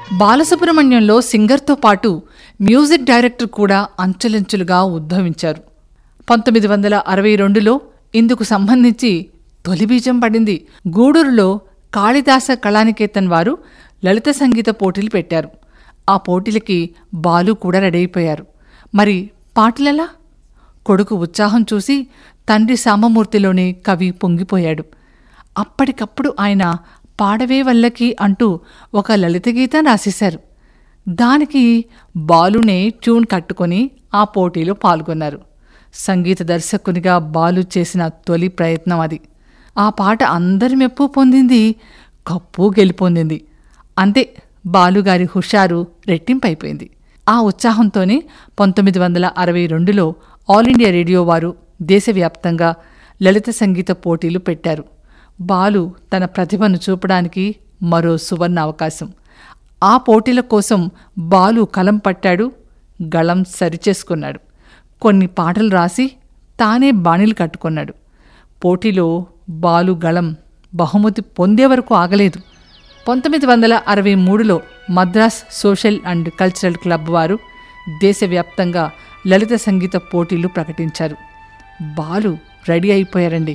బాలసుబ్రహ్మణ్యంలో సింగర్తో పాటు music director కూడా అంచెలంచెలుగా ఉద్భవించారు పంతొమ్మిది వందల అరవై రెండులో ఇందుకు సంబంధించి తొలి బీజం పడింది గూడూరులో కాళిదాస కళానికేతన్ వారు లలిత సంగీత పోటీలు పెట్టారు ఆ పోటీలకి బాలు కూడా రెడీ అయిపోయారు మరి పాటలెలా కొడుకు ఉత్సాహం చూసి తండ్రి సామమూర్తిలోనే కవి పొంగిపోయాడు అప్పటికప్పుడు ఆయన పాడవే వల్లకి అంటూ ఒక లలిత గీతం రాసేశారు దానికి బాలునే ట్యూన్ కట్టుకొని ఆ పోటీలో పాల్గొన్నారు సంగీత దర్శకునిగా బాలు చేసిన తొలి ప్రయత్నం అది ఆ పాట అందరి మెప్పు పొందింది కప్పు గెలుపొందింది అంతే బాలుగారి హుషారు రెట్టింపైపోయింది ఆ ఉత్సాహంతోనే పంతొమ్మిది వందల అరవై రెండులో ఆల్ ఇండియా రేడియో వారు దేశవ్యాప్తంగా లలిత సంగీత పోటీలు పెట్టారు బాలు తన ప్రతిభను చూపడానికి మరో సువర్ణ అవకాశం ఆ పోటీల కోసం బాలు కలం పట్టాడు గళం సరిచేసుకున్నాడు కొన్ని పాటలు రాసి తానే బాణీలు కట్టుకున్నాడు పోటీలో బాలు గళం బహుమతి పొందే వరకు ఆగలేదు పంతొమ్మిది వందల అరవై మూడులో Madras social and cultural club వారు దేశవ్యాప్తంగా లలిత సంగీత పోటీలు ప్రకటించారు బాలు రెడీ అయిపోయారండి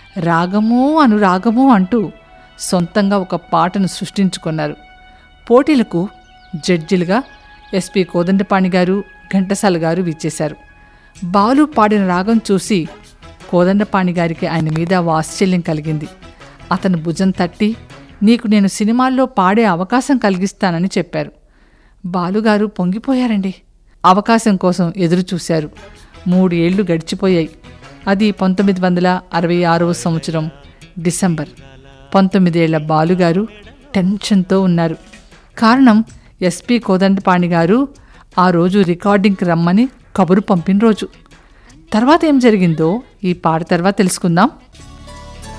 రాగము అనురాగము అంటూ సొంతంగా ఒక పాటను సృష్టించుకున్నారు పోటీలకు జడ్జిలుగా ఎస్పి కోదండపాణి గారు ఘంటసాల గారు విచ్చేశారు బాలు పాడిన రాగం చూసి కోదండపాణి గారికి ఆయన మీద వాత్సల్యం కలిగింది అతను భుజం తట్టి నీకు నేను సినిమాల్లో పాడే అవకాశం కలిగిస్తానని చెప్పారు బాలుగారు పొంగిపోయారండి అవకాశం కోసం ఎదురు చూశారు మూడు ఏళ్లు గడిచిపోయాయి అది పంతొమ్మిది వందల అరవై ఆరవ సంవత్సరం డిసెంబర్ పంతొమ్మిదేళ్ల బాలుగారు టెన్షన్తో ఉన్నారు కారణం ఎస్పి కోదండపాణి గారు ఆ రోజు రికార్డింగ్కి రమ్మని కబురు పంపిన రోజు తర్వాత ఏం జరిగిందో ఈ పాట తర్వాత తెలుసుకుందాం